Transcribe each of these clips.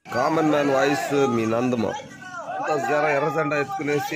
Common man voice మీ నందము అంతా జర ఎర్రజెండా ఎత్తుకునేసి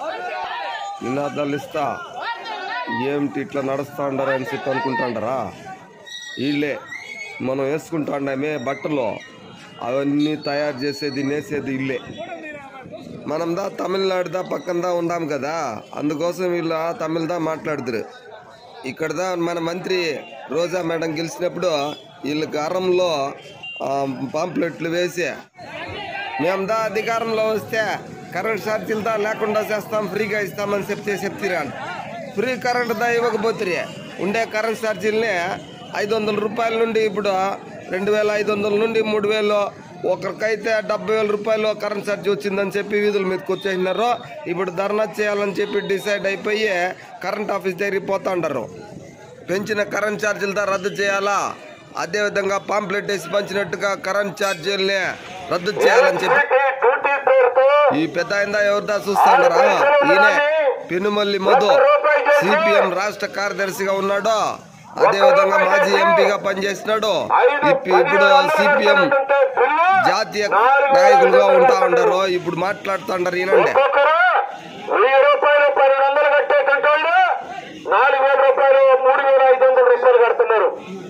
నినాదాలు ఇస్తా ఏమిటి ఇట్లా నడుస్తా ఉండారా అని చెప్పి అనుకుంటాండరా వీళ్ళే మనం వేసుకుంటాండామే బట్టలు అవన్నీ తయారు చేసేది నేసేది ఇల్లే మనం దా తమిళనాడుదా పక్కనదా ఉండాం కదా అందుకోసం వీళ్ళు తమిళదా మాట్లాడుతురు ఇక్కడదా మన మంత్రి రోజా మేడం గెలిచినప్పుడు వీళ్ళకి అరంలో పాంప్లెట్లు వేసి మేము దా అధికారంలో వస్తే కరెంట్ ఛార్జీలు దా లేకుండా చేస్తాం ఫ్రీగా ఇస్తామని చెప్తే చెప్తిరా ఫ్రీ కరెంట్ దా ఇవ్వకపోతే ఉండే కరెంట్ ఛార్జీలని ఐదు వందల రూపాయల నుండి ఇప్పుడు రెండు వేల ఐదు వందల నుండి మూడు వేలు ఒకరికైతే డెబ్బై వేల రూపాయలు కరెంట్ ఛార్జ్ వచ్చిందని చెప్పి వీధుల మీదకి వచ్చేసినారు ఇప్పుడు ధర్నా చేయాలని చెప్పి డిసైడ్ అయిపోయి కరెంట్ ఆఫీస్ దగ్గరికి పోతాండారు పెంచిన కరెంట్ ఛార్జీలు దా రద్దు చేయాలా అదేవిధంగా పాంప్లెట్ వేసి పంచినట్టుగా కరెంట్ ఛార్జీల్ని రద్దు చేయాలని చెప్పి డ్యూటీ పేరుతో ఈ పెద్ద ఆయన ఎవరిదా చూస్తాడరా ఈయనే పెనుమల్లి మధు సిపిఎం రాష్ట్ర కార్యదర్శిగా ఉన్నాడు అదేవిధంగా మాజీ ఎంపీగా పనిచేసినాడు ఇప్పు- ఇప్పుడు సిపిఎం జాతీయ నాయకులుగా ఉంటా ఉండరు ఇప్పుడు మాట్లాడుతుంటారు ఈయనండి ఒక్కొక్కరు వెయ్యి రూపాయలు పన్నెండు వందలు కట్టే కంట్రోల్ నాలుగు వేల రూపాయలు మూడు వేల ఐదు వందల రూపాయలు కడుతున్నారు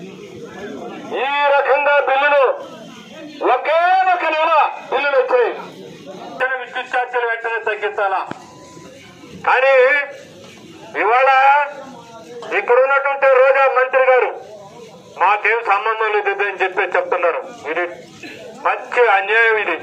ఈ రకంగా బిల్లులు ఒకే ఒక నెల బిల్లులు వచ్చాయి వెంటనే విద్యుత్ ఛార్జీలు వెంటనే తగ్గించాలా కానీ ఇవాళ ఇక్కడ ఉన్నటువంటి రోజా మంత్రి గారు మాకేం సంబంధం లేదు ఇది అని చెప్పి చెప్తున్నారు ఇది మంచి అన్యాయం ఇది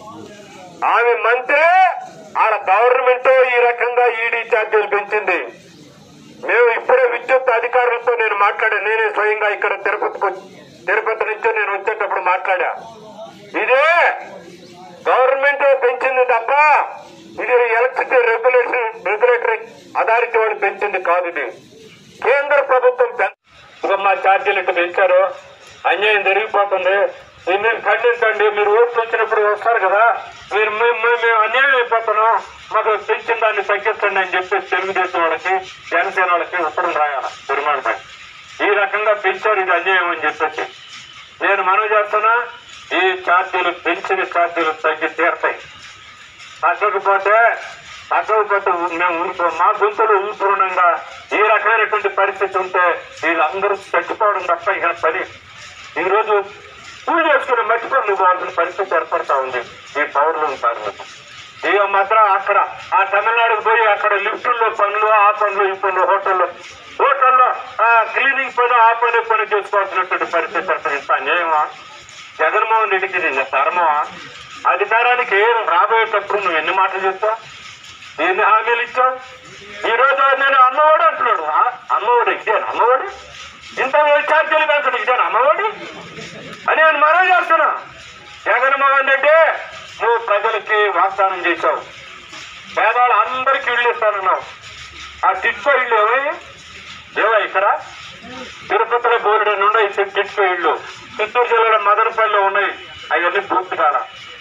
ఆమె మంత్రి ఆడ గవర్నమెంట్ ఈ రకంగా ఈడీ ఛార్జీలు పెంచింది మేము ఇప్పుడే విద్యుత్ అధికారులతో నేను మాట్లాడా నేనే స్వయంగా ఇక్కడ తిరుపతికి వచ్చి- తిరుపతి నుంచి నేను వచ్చేటప్పుడు మాట్లాడా ఇదే గవర్నమెంట్ పెంచింది తప్ప ఇది ఎలక్ట్రిసిటీ రెగ్యులేషన్ రెగ్యులేటరీ అథారిటీ వాళ్ళు పెంచింది కాదు ఇది కేంద్ర ప్రభుత్వం పెం- ఇదిగో మా ఛార్జీలు ఇట్లా పెంచారు అన్యాయం జరిగిపోతుంది ఇది మీరు ఖండించండి మీరు ఓట్లు వచ్చినప్పుడు వస్తారు కదా మీరు మేము మేము- మేము అన్యాయం అయిపోతున్నాం మాకు పెంచిన దాన్ని తగ్గించండి అని చెప్పి తెలుగుదేశం వాళ్ళకి జనసేన వాళ్ళకి ఉత్తరం రాయాల పెరుమాళపై ఈ రకంగా పెంచారు ఇది అన్యాయం అని చెప్పేసి నేను మనవి చేస్తున్నా ఈ ఛార్జీలు పెంచిన ఛార్జీలు తగ్గి తీరతాయి తగ్గకపోతే తగ్గకపోతే మేము ఊరుకో మా గొంతులు ఊపూర్ణంగా ఈ రకమైనటువంటి పరిస్థితి ఉంటే వీళ్ళందరూ చచ్చిపోవడం తప్ప ఇక పని ఈ రోజు పూజ చేసుకుని మట్టి పనులు పోవాల్సిన పరిస్థితి ఏర్పడతా ఉంది ఈ పౌరులు ఉంటారు ఇక మాత్రం అక్కడ ఆ తమిళనాడుకు పోయి అక్కడ లిఫ్టుల్లో పనులు ఆ పనులు ఈ పనులు హోటల్లో హోటల్లో ఆ క్లీనింగ్ పని ఆ పని పని చేసుకోవాల్సినటువంటి పరిస్థితి అక్కడ ఇంత అన్యాయమా జగన్మోహన్ రెడ్డికి ఇది తరమా అధికారానికి రాబోయేటప్పుడు నువ్వు ఎన్ని మాటలు చెప్తావు ఎన్ని హామీలు ఇచ్చావు ఈ రోజు నేను అమ్మఒడు అంటున్నాడు ఆ? అమ్మఒడు ఇదేనా అమ్మఒడు ఇంత ఛార్జీలు పెంచడం ఇదేనా అమ్మఒడు అని నేను మనవి చేస్తున్నా జగన్మోహన్ రెడ్డి నువ్వు ప్రజలకి వాగ్దానం చేశావు పేదవాళ్ళు అందరికీ ఇళ్ళు ఇస్తానన్నావు ఆ టిట్కో ఇల్లు ఏమై ఏవా ఇక్కడ తిరుపతిలో బోలెడు ఉన్నాయి టిట్కో ఇళ్ళు చిత్తూరు జిల్లాలో మదనపల్లిలో ఉన్నాయి అవన్నీ పూర్తి కాల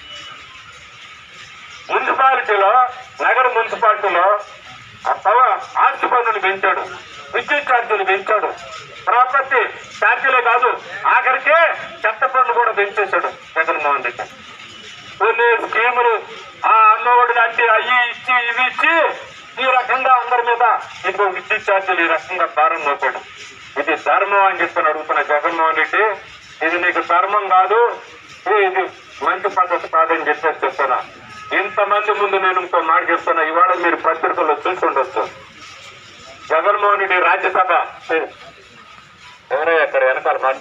మున్సిపాలిటీలో నగర మున్సిపాలిటీలో ఆ పవ ఆస్తి పన్నులు పెంచాడు విద్యుత్ ఛార్జీలు పెంచాడు ప్రాపర్టీ ఛార్జీలే కాదు ఆఖరికి చెత్త పన్ను కూడా పెంచేశాడు జగన్మోహన్ రెడ్డి కొన్ని స్కీములు ఆ అమ్మఒడి లాంటి అవి ఇచ్చి ఇవి ఇచ్చి ఈ రకంగా అందరి మీద ఇంకో విద్యుత్ ఛార్జీలు ఈ రకంగా భారం మోపాడు ఇది ధర్మం అని చెప్పి అడుగుతున్న జగన్మోహన్ రెడ్డి ఇది నీకు ధర్మం కాదు ఇది- ఇది మంచి పద్ధతి కాదని చెప్పేసి చెప్తున్నా ఇంతమంది ముందు నేను ఇంకో మాట చెప్తున్నా ఇవాళ మీరు పత్రికల్లో చూసి ఉండొచ్చు జగన్మోహన్ రెడ్డి రాజ్యసభ ఎవరో అక్కడ వెనకాల మాట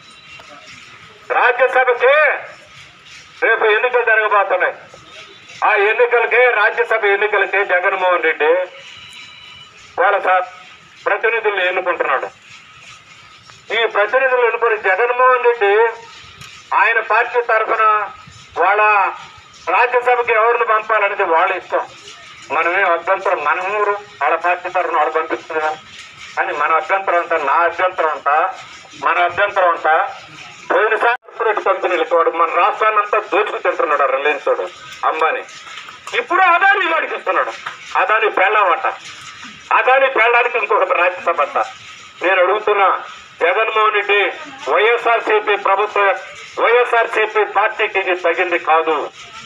రాజ్యసభకి రేపు ఎన్నికలు జరగబోతున్నాయి ఆ ఎన్నికలకి రాజ్యసభ ఎన్నికలకి జగన్మోహన్ రెడ్డి వాళ్ళ స- ప్రతినిధుల్ని ఎన్నుకుంటున్నాడు ఈ ప్రతినిధులు ఎన్నుకుని జగన్మోహన్ రెడ్డి ఆయన పార్టీ తరఫున వాళ్ళ రాజ్యసభకి ఎవరిని పంపాలనేది వాళ్ళ ఇష్టం మనమేం అభ్యంతరం మన ఊరు వాళ్ళ పార్టీ తరఫున వాళ్ళు పంపిస్తున్నాం అని మన అభ్యంతరం అంతా నా అభ్యంతరం అంతా మన అభ్యంతరం అంతా పోయినసారి కార్పొరేట్ కంపెనీలకి వాడు మన రాష్ట్రాన్ని అంతా దోచుకు తింటున్నాడు ఆ రిలయన్స్ వాడు అంబానీ ఇప్పుడు అదాని వాడికి ఇస్తున్నాడు అదాని పెళ్ళామట అదాని పెళ్ళడానికి ఇంకొక రాజ్యసభ అంట నేను అడుగుతున్నా జగన్మోహన్ రెడ్డి వైఎస్ఆర్సీపీ ప్రభుత్వ వైఎస్ఆర్సీపీ పార్టీకి ఇది తగింది కాదు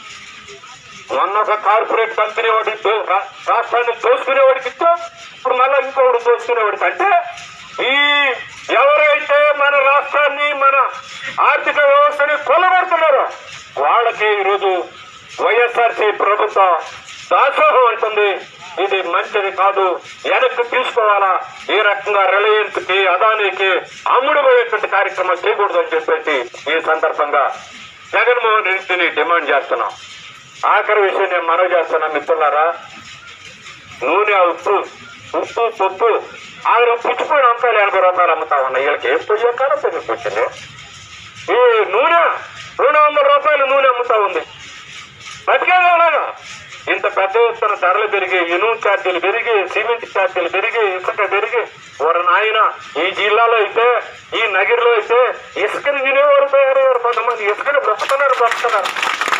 మొన్న ఒక కార్పొరేట్ కంపెనీ వాడి దో- రా- రాష్ట్రాన్ని దోసుకునేవాడికి ఇచ్చా ఇప్పుడు మళ్ళీ ఇంకోటి దోసుకునేవాడికి అంటే ఈ ఎవరైతే మన రాష్ట్రాన్ని మన ఆర్థిక వ్యవస్థని కొల్లగొడుతున్నారో వాళ్ళకి ఈరోజు వైఎస్ఆర్సీ ప్రభుత్వం దాసోహం అంటుంది ఇది మంచిది కాదు వెనక్కి తీసుకోవాలా ఈ రకంగా రిలయన్స్ కి అదానికి అమ్ముడు పోయేటువంటి కార్యక్రమం చేయకూడదు అని చెప్పేసి ఈ సందర్భంగా జగన్మోహన్ రెడ్డిని డిమాండ్ చేస్తున్నాం ఆఖరి విషయం నేను మనవి చేస్తున్నా మిత్రులారా నూనె ఉప్పు ఉప్పు పప్పు ఆరు పుచ్చిపోయిన వంకాయలు ఎనభై రూపాయలు అమ్ముతా ఉన్నాయి వీళ్ళకి ఏం పొయ్యే కాలం పెరిగిపోయింది ఈ నూనె రెండు వందల రూపాయలు నూనె అమ్ముతా ఉంది బతికేది అలాగా ఇంత పెద్ద ఎత్తున ధరలు పెరిగి ఇనుము ఛార్జీలు పెరిగి సిమెంట్ ఛార్జీలు పెరిగి ఇసుక పెరిగి ఒక నాయన ఈ జిల్లాలో అయితే ఈ నగిరిలో అయితే ఇసుకని వినేవారు తయారయ్యారు కొంతమంది ఇసుకని బ్రతుకుతున్నారు బ్రతుకుతున్నారు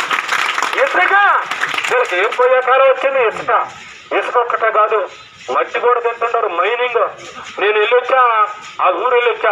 ఇసుక వీళ్ళకి ఏం పోయే కాలం వచ్చింది ఇసుక ఇసుక ఒక్కటే కాదు మట్టి కూడా తింటుంటారు మైనింగ్ నేను వెళ్ళొచ్చా ఆ ఊరు వెళ్ళొచ్చా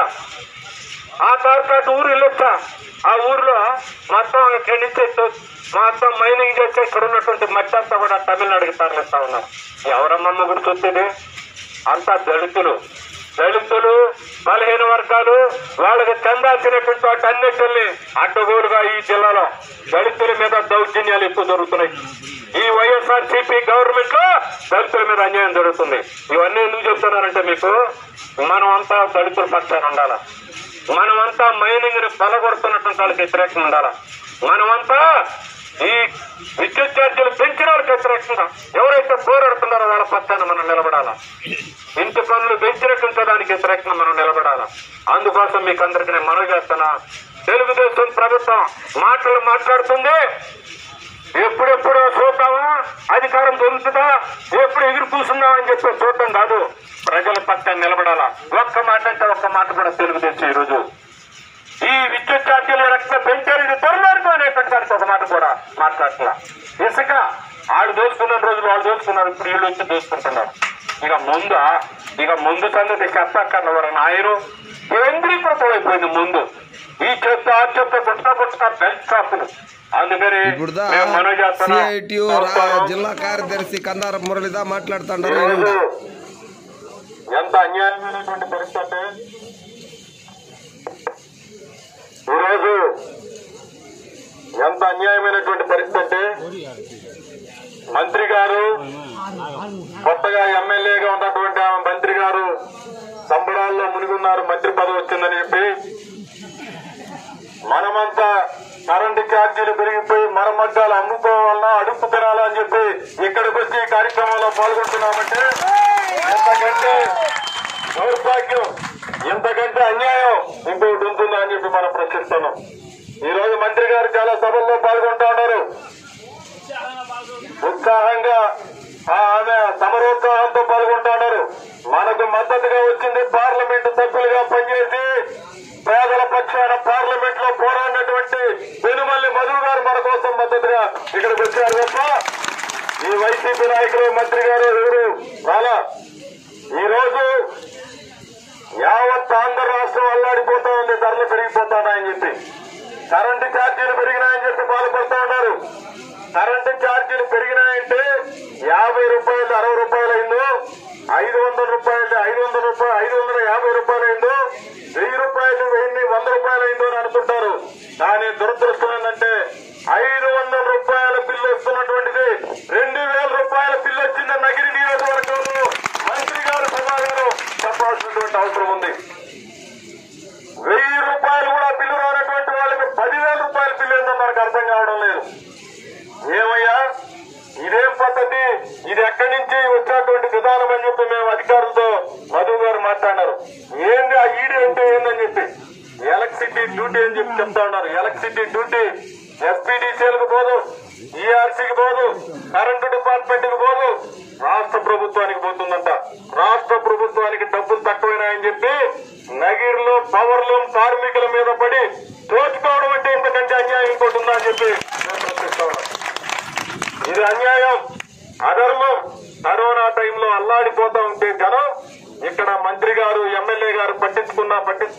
ఆ కార్పొరేట్ ఊరు వెళ్ళొచ్చా ఆ ఊర్లో మొత్తం ఇక్కడి నుంచి ఎత్తు- మొత్తం మైనింగ్ చేస్తే ఇక్కడ ఉన్నటువంటి మట్టి అంతా కూడా తమిళనాడుకి తరలిస్తా ఉన్నారు ఎవరమ్మమ్మ గురించి వచ్చేది అంతా దళితులు దళితులు బలహీన వర్గాలు వాళ్ళకి చెందాల్సినటువంటి వాటి అన్నిటిని అడ్డగోలుగా ఈ జిల్లాలో దళితుల మీద దౌర్జన్యాలు ఎక్కువ జరుగుతున్నాయి ఈ వైఎస్ఆర్ సిపి గవర్నమెంట్ లో దళితుల మీద అన్యాయం జరుగుతుంది ఇవన్నీ ఎందుకు చెప్తున్నానంటే మీకు మనం అంతా దళితుల పక్షాన ఉండాలా మనమంతా మైనింగ్ ని పలగొడుతున్నటువంటి వాళ్ళకి వ్యతిరేకంగా ఉండాలా మనమంతా ఈ విద్యుత్ ఛార్జీలు పెంచిన వాళ్ళకి వ్యతిరేకంగా ఎవరైతే పోరాడుతున్నారో వాళ్ళ పక్షాన మనం నిలబడాలా ఇంటి పనులు పెంచినట్టు దానికి వ్యతిరేకంగా మనం నిలబడాలా అందుకోసం మీకు అందరికి నేను మనవి చేస్తున్నా తెలుగుదేశం ప్రభుత్వం మాటలు మాట్లాడుతుంది ఎప్పుడెప్పుడు చూద్దామా అధికారం దొరుకుతుందా ఎప్పుడు ఎదురు కూర్చుందాం అని చెప్పి చూడటం కాదు ప్రజల పక్కన నిలబడాలా ఒక్క మాట అంటే ఒక్క మాట కూడా తెలుగుదేశం ఈరోజు ఈ విద్యుత్ ఛార్జీల రక్త పెంచారు ఇది దుర్మార్గం అనేటువంటి దానికి ఒక మాట కూడా మాట్లాడట్లా ఇసుక వాళ్ళు దోచుకున్న రోజులు వాళ్ళు దోచుకున్నారు ఇప్పుడు వీళ్ళు వచ్చి దోచుకుంటున్నారు ఇక ముందు ఇక ముందు సంగతి చెప్పక్కర్ల వారు నాయను కేంద్రీకృతం అయిపోయింది ముందు ఈ చెత్త ఆ చెత్త పుట్టక పుట్టక బెల్ట్ షాపులు అందుకని ఇప్పుడుదా మేము మనవి చేస్తున్నాం. సిఐటియు జిల్లా కార్యదర్శి కందార మురళిదా మాట్లాడుతుంటారు ఈరోజు ఎంత అన్యాయమైనటువంటి పరిస్థితి అంటే ఈరోజు ఎంత అన్యాయమైనటువంటి పరిస్థితి అంటే మంత్రి గారు కొత్తగా ఎమ్మెల్యేగా ఉన్నటువంటి ఆ మంత్రి గారు సంబరాల్లో మునిగున్నారు మంత్రి పదవి వచ్చిందని చెప్పి మనమంతా కరెంటు ఛార్జీలు పెరిగిపోయి మరమడ్డాలు అమ్ముకోవాలన్నా అడుపు తినాలా అని చెప్పి ఇక్కడికి వచ్చి ఈ కార్యక్రమంలో పాల్గొంటున్నామంటే ఎంతకంటే దౌర్భాగ్యం ఎంతకంటే అన్యాయం ఇంకొకటి ఉంటుందా అని చెప్పి మనం ప్రశ్నిస్తున్నాం ఈ రోజు మంత్రి గారు చాలా సభల్లో పాల్గొంటా ఉన్నారు ఉత్సాహంగా ఆ ఆమె సమరోత్సాహంతో పాల్గొంటున్నారు మనకు మద్దతుగా వచ్చింది పార్లమెంటు సభ్యులుగా పనిచేసి పేదల పక్షాన పార్లమెంట్ లో పోరాడినటువంటి పెనుమల్లి మధు గారు మన కోసం మద్దతుగా ఇక్కడికి వచ్చారు తప్ప ఈ వైసీపీ నాయకులు మంత్రి గారు ఎవరు రాలా ఈ రోజు యావత్ ఆంధ్ర రాష్ట్రం అల్లాడిపోతా ఉంది ధరలు పెరిగిపోతాయని చెప్పి కరెంటు ఛార్జీలు పెరిగినాయని చెప్పి బాధపడుతూ ఉన్నారు కరెంటు ఛార్జీలు పెరిగినాయంటే యాభై రూపాయలు అరవై రూపాయలు అయిందో ఐదు వందల రూపాయలు ఐదు వందల రూపాయలు ఐదు వందల యాభై రూపాయలు అయిందో వెయ్యి రూపాయలు వెయ్యి వంద రూపాయలు అయిందో అని అనుకుంటారు కానీ దురదృష్టం ఏంటంటే ఐదు వందల రూపాయల బిల్లు వస్తున్నటువంటిది రెండు వేల రూపాయల బిల్లు వచ్చింది నగిరి నియోజకవర్గంలో మంత్రి గారు సభా గారు చెప్పాల్సినటువంటి అవసరం ఉంది వెయ్యి రూపాయలు కూడా బిల్లు రానటువంటి వాళ్ళకి పదివేల రూపాయల బిల్లు ఏందో మనకు అర్థం కావడం లేదు ఏమయ్యా ఇదేం పద్ధతి ఇది ఎక్కడి నుంచి వచ్చినటువంటి విధానం అని చెప్పి మేము అధికారులతో మధు గారు మాట్లాడినారు ఏంది ఆ ఈడీ అంటే ఏందని చెప్పి ఎలక్ట్రిసిటీ డ్యూటీ అని చెప్పి చెప్తా ఉన్నారు ఎలక్ట్రిసిటీ డ్యూటీ ఎస్పీడీసీలకు పోదు ఈఆర్సీకి పోదు కరెంటు డిపార్ట్మెంట్ కి పోదు రాష్ట్ర ప్రభుత్వానికి పోతుందంట రాష్ట్ర ప్రభుత్వానికి డబ్బులు తక్కువైనాయని చెప్పి నగిరిలో పవర్ లూమ్ కార్మికుల మీద పడి దోచుకోవడం అంటే ఇంతకంటే అన్యాయం ఇంకోటి ఉందా అని చెప్పి మేము ప్రశ్నిస్తా ఉన్నాం ఇది అన్యాయం అధర్మం కరోనా టైంలో అల్లాడిపోతా ఉంటే జనం ఇక్కడ మంత్రి గారు ఎమ్మెల్యే గారు పట్టించుకున్నా పట్టించుకున్నా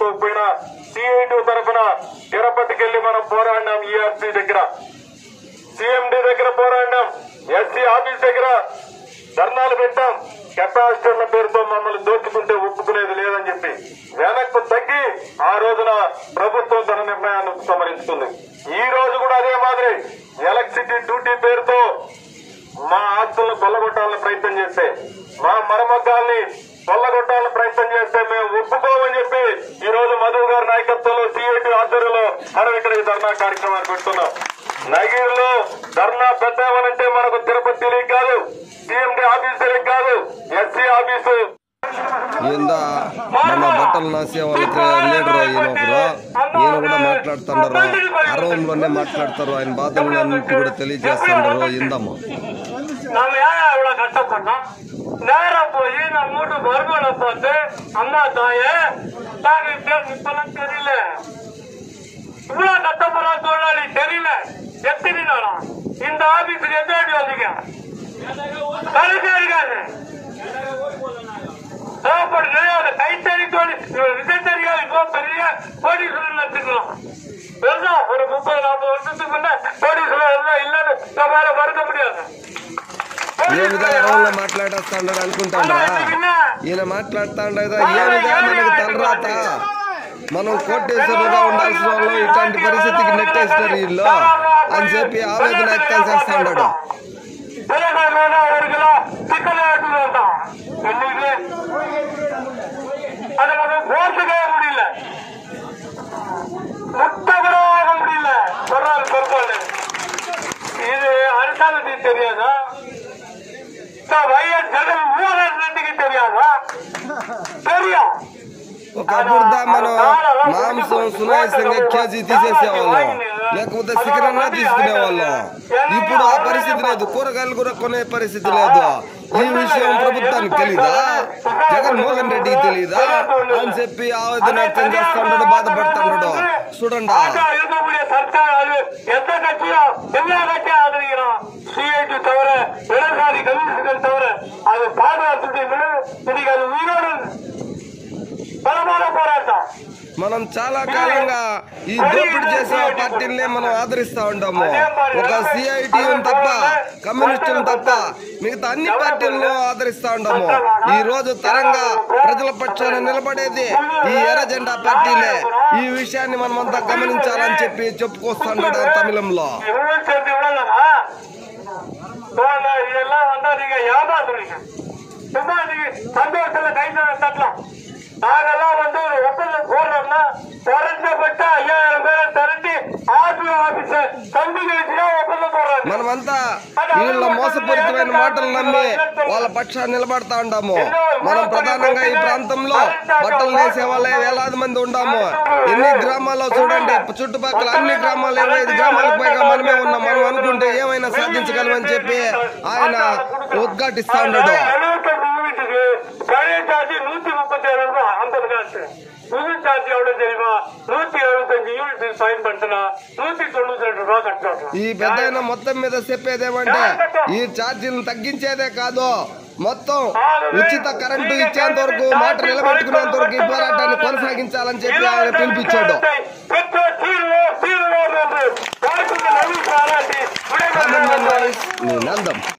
సిఐటి తరఫున తిరుపతికి వెళ్లి మనం పోరాడినాం ఈఆర్సీ దగ్గర సిఎండి దగ్గర పోరాడినాం ఎస్సీ ఆఫీస్ దగ్గర ధర్నాలు పెట్టాం కెపాసిటర్ల పేరుతో మమ్మల్ని దోచుకుంటే ఒప్పుకునేది లేదని చెప్పి వెనక్కు తగ్గి ఆ రోజున ప్రభుత్వం తన నిర్ణయాన్ని ఉపసంహరించుకుంది ఈ రోజు కూడా అదే మాదిరి ఎలక్ట్రిసిటీ డ్యూటీ పేరుతో మా ఆస్తులను కొల్లగొట్టాలని ప్రయత్నం చేస్తే మా మరమగ్గాల్ని కొల్లగొట్టాలని ప్రయత్నం చేస్తే మేము ఒప్పుకోమని చెప్పి ఈ రోజు మధు గారి నాయకత్వంలో సిఐటి ఆధ్వర్యంలో మనం ఇక్కడ ఈ ధర్నా కార్యక్రమాన్ని పెడుతున్నాం నగిరిలో ధర్నా పెట్టామనంటే మనకు తిరుపతి తెలియక కాదు సిఎండి ఆఫీస్ తెలియక కాదు ఎస్సీ ఆఫీసు ఏందా మన బట్టలు నాసే వాళ్ళకి లీడర్ ఈయన ఒకరు ఈయన కూడా మాట్లాడుతుంటారు అరవంలోనే మాట్లాడతారు ఆయన బాధలన్నింటి కూడా తెలియజేస్తుంటారు ఇందమ్మ நம்ம ஏன் இவ்வளவு கஷ்டப்பட்டோம் நேரா போய் நான் மூட்டு மறுமலை பார்த்து அம்மா தாயே நாங்க இப்ப- இப்பெல்லாம் தெரியல இவ்வளவு கஷ்டப்படுற தொழிலாளி தெரியல எத்தனை நாளா இந்த ஆபீஸுக்கு எந்த அடி வந்தீங்க கணக்கே இருக்காது தேவைப்படுது அந்த கைத்தறி தொழில் விசை தெரியாது இப்போ பெரிய கோடீஸ்வரன் எடுத்துக்கலாம் பெருசா ஒரு முப்பது நாற்பது வருஷத்துக்கு முன்ன கோடீஸ்வரன் எல்லாம் இல்லைன்னு நம்மளால மறுக்க முடியாது ఏ విధంగా అరవంలో మాట్లాడేస్తాడు అనుకుంటాడా ఈయన మాట్లాడుతాడా ఏ విధంగా మనకి తలరాత మనం కోటేశ్వరులుగా ఉండాల్సిన వాళ్ళు ఇట్లాంటి పరిస్థితికి నెట్టేస్తారు వీళ్ళు అని చెప్పి ఆవేదన వ్యక్తం చేస్తాడు తెలంగాణ ஒரு கிலோ சிக்கன் எடுத்து வந்தான் இன்னைக்கு அதை நம்ம போர்த்துக்கவே முடியல முட்டை கூட வாங்க முடியல சொல்றாரு பொறுப்பாளு இது அரசாங்கத்துக்கு தெரியாதா இந்த வைஎஸ் ஜெகன் ஊழல் ரெண்டுக்கு தெரியாதா தெரியும் ఒకప్పుడు దా మనం మాంసం సునాయాసంగా కేజీ తీసేసేవాళ్ళం లేకపోతే శిఖరన్నా తీసుకునేవాళ్ళం ఇప్పుడు ఆ పరిస్థితి లేదు కూరగాయలు కూడా కొనే పరిస్థితి లేదు ఈ విషయం ప్రభుత్వానికి తెలీదా జగన్మోహన్ రెడ్డికి తెలీదా అని చెప్పి ఆవేదన వ్యక్తం చేస్తున్నాడు బాధపడుతున్నాడు చూడండి ஆட்டா இருக்கக்கூடிய சர்க்கார் அது எந்த கட்சியோ எல்லா கட்சியும் ஆதரிக்கிறோம் சிஐடி தவிர இடதுசாரி கம்யூனிஸ்டுகள் தவிர அது பாதுகாத்துட்டு இன்னைக்கு அது உயிரோடு இருக்கு. பலமான போராட்டம் మనం చాలా కాలంగా ఈ దోపిడీ చేసే పార్టీలనే మనం ఆదరిస్తా ఉంటాము ఒక సిఐటి తప్ప కమ్యూనిస్టులు తప్ప మిగతా అన్ని పార్టీలను ఆదరిస్తా ఉంటాము ఈ రోజు తరంగా ప్రజల పక్షాన నిలబడేది ఈ ఎర్ర జెండా పార్టీలే ఈ విషయాన్ని మనమంతా గమనించాలని చెప్పి చెప్పుకొస్తాడు తమిళంలో இவ்வளவு சேர்ந்து இவ்வளவுதானா போங்க, இதெல்லாம் வந்தா நீங்க ஏமாத்துறீங்க சும்மா நீங்க சந்தோஷத்துல கை தட்டலாம் நாங்கெல்லாம் வந்து ஒரு ஒப்பந்தம் போடுறோம்னா குறைஞ்சபட்ச ஐயாயிரம் பேரை திரட்டி ஆர்டிஓ ஆபீஸ் சந்திக்க வச்சுதான் ஒப்பந்தம் போடுறாங்க మనమంతా వీళ్ళ మోసపూరితమైన మాటలు నమ్మి వాళ్ళ పక్షాన్ని నిలబడతా ఉంటాము మనం ప్రధానంగా ఈ ప్రాంతంలో బట్టలు నేసే వాళ్ళే వేలాది మంది ఉంటాము ఎన్ని గ్రామాల్లో చూడండి చుట్టుపక్కల అన్ని గ్రామాలు ఇరవై ఐదు గ్రామాలకు పైగా మనమే ఉన్నాం మనం అనుకుంటే ఏమైనా సాధించగలమని చెప్పి ఆయన ఉద్ఘాటిస్తా ఉన్నాడు எழுபத்தஞ்சு யூனிட்டுக்கு பழைய சார்ஜ் நூத்தி முப்பத்தி ஏழு ரூபாய் ஐம்பது காசு புது சார்ஜ் எவ்வளவு தெரியுமா நூத்தி எழுபத்தஞ்சு யூனிட் ஃபைன் பண்ணிட்டுனா நூத்தி தொண்ணூத்தி ரெண்டு ரூபாய் கட்டணும் ఈ పెద్ద మొత్తం మీద చెప్పేది ఏమంటే ఈ ఛార్జీలను తగ్గించేదే కాదు మొత్తం ఉచిత కరెంటు ఇచ్చేంత వరకు మాట నిలబెట్టుకునేంత వరకు ఈ పోరాటాన్ని కొనసాగించాలని చెప్పి ఆయన పిలిపించాడు பெற்றோர் தீர்வோ தீர்வோ என்று வாழ்க்கைக்கு நன்றி பாராட்டி விடைபெறுகிறேன். నీ నందం